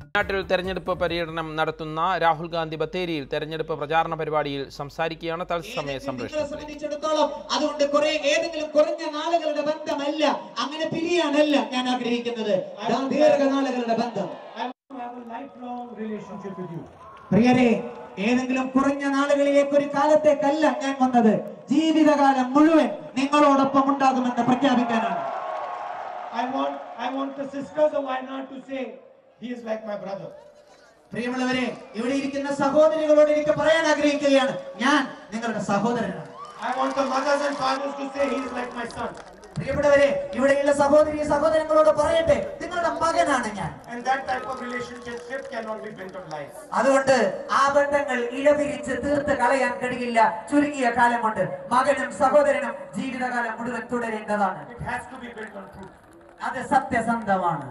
വയനാട്ടിൽ തെരഞ്ഞെടുപ്പ് പര്യടനം നടത്തുന്ന രാഹുൽ ഗാന്ധി ബത്തേരിയിൽ തെരഞ്ഞെടുപ്പ് പ്രചാരണ പരിപാടിയിൽ സംസാരിക്കുകയാണ് തത്സമയ നിങ്ങളെ സംപ്രേഷണത്തിൽ സംബന്ധിച്ചിടത്തോളം അതുകൊണ്ട് കുറെ ഏതെങ്കിലും കുറഞ്ഞ നാളുകളുടെ ബന്ധമല്ല അങ്ങനെ പിരിയാനല്ല ഞാൻ ആഗ്രഹിക്കുന്നത് ദാ ദീർഘനാളുകളുടെ ബന്ധം I want to have a lifelong relationship with you. പ്രിയരെ ഏതെങ്കിലും കുറഞ്ഞ നാളുകളിലേക്ക് ഒരു കാലത്തേക്കല്ല ഞാൻ വന്നത് ജീവിതകാലം മുഴുവൻ നിങ്ങളോടൊപ്പം ഉണ്ടാകുമെന്ന് പ്രഖ്യാപിക്കാനാണ് I want, I want the sisters of Wayanad to say, he is like my brother. പ്രിയമുള്ളവരെ ഇവിടെ ഇരിക്കുന്ന സഹോദരികളോട് എനിക്ക് പറയാൻ ആഗ്രഹിക്കുകയാണ് ഞാൻ നിങ്ങളുടെ സഹോദരനാണ് I want the mothers and fathers to say, he is like my son. പ്രിയപ്പെട്ടവരെ ഇവിടെയുള്ള സഹോദരി സഹോദരങ്ങളോട് പറയട്ടെ നിങ്ങളുടെ മകനാണ് ഞാൻ And that type of relationship cannot be built on lies. അതുകൊണ്ട് ആ ബന്ധങ്ങൾ ഇഴപിരിച്ച് തീർത്ത് കളയാൻ കഴിയില്ല ചുരുങ്ങിയ കാലം കൊണ്ട് മകനും സഹോദരനും ജീവിതകാലം മുഴുവൻ തുടരേണ്ടതാണ് It has to be built on truth. അത് സത്യസന്ധമാണ്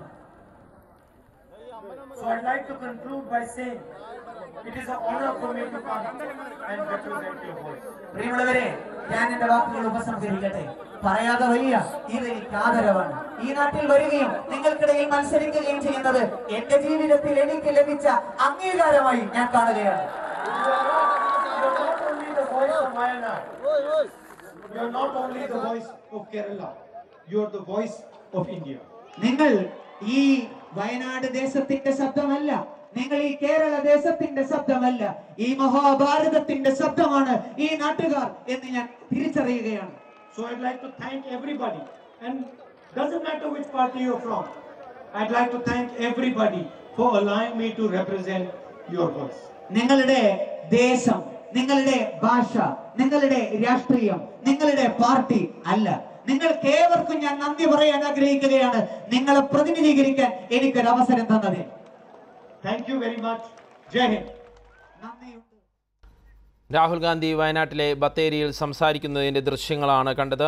So I'd like to conclude by saying, it is an honor for me to come and represent your voice. പ്രിയമുള്ളവരെ ഞാൻ എന്റെ വാക്കുകൾ ഉപസംഹരിക്കട്ടെ പറയാതെ വയ്യ ഇത് എനിക്ക് ആദരവാണ് ഈ നാട്ടിൽ വരികയും നിങ്ങൾക്കിടയിൽ മത്സരിക്കുകയും ചെയ്യുന്നത് എന്റെ ജീവിതത്തിൽ എനിക്ക് ലഭിച്ച അംഗീകാരമായി ഞാൻ കാണുകയാണ് You're not only the voice of Wayanad. You're not only the voice of Kerala. You're the voice of India. നിങ്ങൾ ഈ വയനാട് ദേശത്തിന്റെ ശബ്ദമല്ല നിങ്ങൾ ഈ കേരള ദേശത്തിന്റെ ശബ്ദമല്ല ഈ മഹാഭാരതത്തിന്റെ ശബ്ദമാണ് ഈ നാട്ടുകാർ എന്ന് ഞാൻ തിരിച്ചറിയുകയാണ് So I'd like to thank everybody. And doesn't matter which party you're from. I'd like to thank everybody for allowing me to represent your voice. നിങ്ങളുടെ ദേശം നിങ്ങളുടെ ഭാഷ നിങ്ങളുടെ രാഷ്ട്രീയം നിങ്ങളുടെ പാർട്ടി അല്ല നിങ്ങൾക്കേവർക്കും ഞാൻ നന്ദി പറയാൻ ആഗ്രഹിക്കുകയാണ് നിങ്ങളെ പ്രതിനിധീകരിക്കാൻ എനിക്കൊരു അവസരം തന്നത് Thank you very much. Jai Hind. നന്ദിയുണ്ട് രാഹുൽ ഗാന്ധി വയനാട്ടിലെ ബത്തേരിയിൽ സംസാരിക്കുന്നതിന്റെ ദൃശ്യങ്ങളാണ് കണ്ടത്